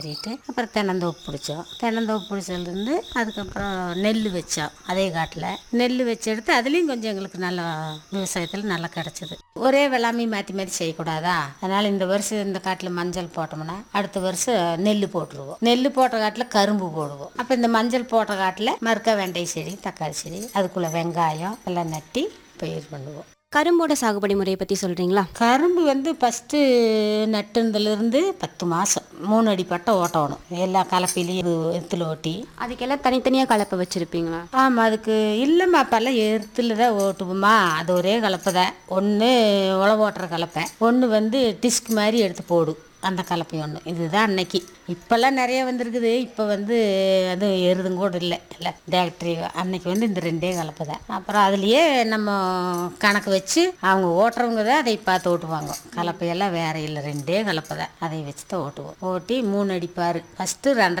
ஏறிட்டு அப்புறம் தென்னந்தோப்பு பிடிச்சோம் தென்னந்தோப்பு பிடிச்சதுலேருந்து அதுக்கப்புறம் நெல் வச்சோம் அதே காட்டில் நெல் வச்சு எடுத்து அதுலேயும் கொஞ்சம் எங்களுக்கு நல்லா விவசாயத்தில் நல்லா கிடச்சிது ஒரே வெள்ளாமை மாற்றி மாற்றி செய்யக்கூடாதா அதனால் இந்த வருஷம் இந்த காட்டில் மஞ்சள் போட்டோம்னா அடுத்த வருஷம் நெல் போட்டுருவோம் நெல் போட்ட காட்டில் கரும்பு போடுவோம் அப்போ இந்த மஞ்சள் போட்ட காட்டில் மறுக்க வெண்டை செடி தக்காளி செடி அதுக்குள்ளே வெங்காயம் எல்லாம் நட்டி பயிர் பண்ணுவோம் கரும்போட சாகுபடி முறையை பற்றி சொல்கிறீங்களா கரும்பு வந்து ஃபஸ்ட்டு நட்டுனதுலேருந்து பத்து மாதம் மூணு அடி பட்டை ஓட்டணும் எல்லா கலப்பிலையும் எத்தில் ஓட்டி அதுக்கெல்லாம் தனித்தனியாக கலப்பை வச்சுருப்பீங்களா ஆமாம் அதுக்கு இல்லைம்மா அப்போல்லாம் எருத்தில் தான் ஓட்டுவோமா அது ஒரே கலப்பை தான் ஒன்று உழவு ஓட்டுற கலப்பை ஒன்று வந்து டிஸ்க் மாதிரி எடுத்து போடும் அந்த கலப்பை ஒன்று இதுதான் அன்னைக்கு இப்போல்லாம் நிறைய வந்திருக்குது இப்போ வந்து அது எருதும் கூட இல்லை இல்லை டேக்ட்ரி அன்னைக்கு வந்து இந்த ரெண்டே கலப்பை தான் அப்புறம் அதுலேயே நம்ம கணக்கு வச்சு அவங்க ஓட்டுறவங்க தான் அதை பார்த்து ஓட்டுவாங்க கலப்பையெல்லாம் வேற இல்லை ரெண்டே கலப்பை தான் அதை வச்சு தான் ஓட்டுவோம் ஓட்டி மூணு அடிப்பார் ஃபஸ்ட்டு ரெண்டரை